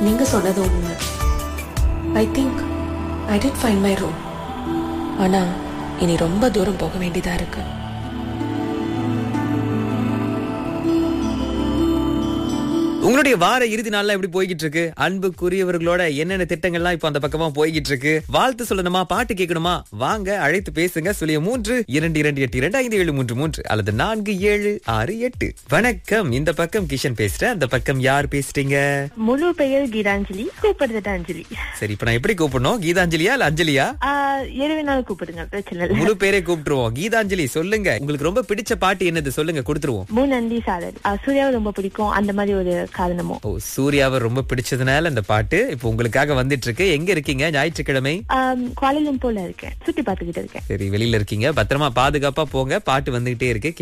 நீங்க சொன்னது உண்மை I think I didn't find my room ஆனா இனி ரொம்ப தூரம் போக வேண்டியதா இருக்கு உங்களுடைய வார இறுதி நாள்ல எப்படி போய்கிட்டு இருக்கு அன்புக்குரியவர்களோட என்னென்ன திட்டங்கள்லாம் இப்போ அந்த பக்கமா போய்கிட்டு இருக்கு வாழ்த்து சொல்லணுமா பாட்டு கேட்கணுமா வாங்க அழைத்து பேசுங்க சுழிய மூன்று இரண்டு இரண்டு எட்டு இரண்டு ஐந்து ஏழு மூன்று மூன்று அல்லது நான்கு ஏழு ஆறு எட்டு வணக்கம் இந்த பக்கம் கிஷன் பேசுறேன் அந்த பக்கம் யார் பேசுறீங்க முழு பெயர் கீதாஞ்சலி கூப்பிடுறது அஞ்சலி சரி இப்ப நான் எப்படி கூப்பிடணும் கீதாஞ்சலியா இல்ல அஞ்சலியா ஆஹ் எது வேணாலும் கூப்பிடுங்க பிரச்சனை இல்லை முழு பேரே கூப்பிட்டுருவோம் கீதாஞ்சலி சொல்லுங்க உங்களுக்கு ரொம்ப பிடிச்ச பாட்டு என்னது சொல்லுங்க கொடுத்துருவோம் மூநந்தி சாரல் ஆஹ் சூர்யாவை ரொம்ப பிடிக்கும் அந்த மாதிரி ஒரு காரணமும் ஓ சூர்யாவை ரொம்ப பிடிச்சதுனால இந்த பாட்டு இப்போ உங்களுக்காக வந்துட்டு இருக்கு எங்க இருக்கீங்க ஞாயிற்றுக்கிழமை கோலலும்போல இருக்கேன் சுத்தி பார்த்துக்கிட்டு இருக்கேன் சரி வெளியில இருக்கீங்க பத்திரமா பாதுகாப்பா போங்க பாட்டு வந்துகிட்டே இருக்கு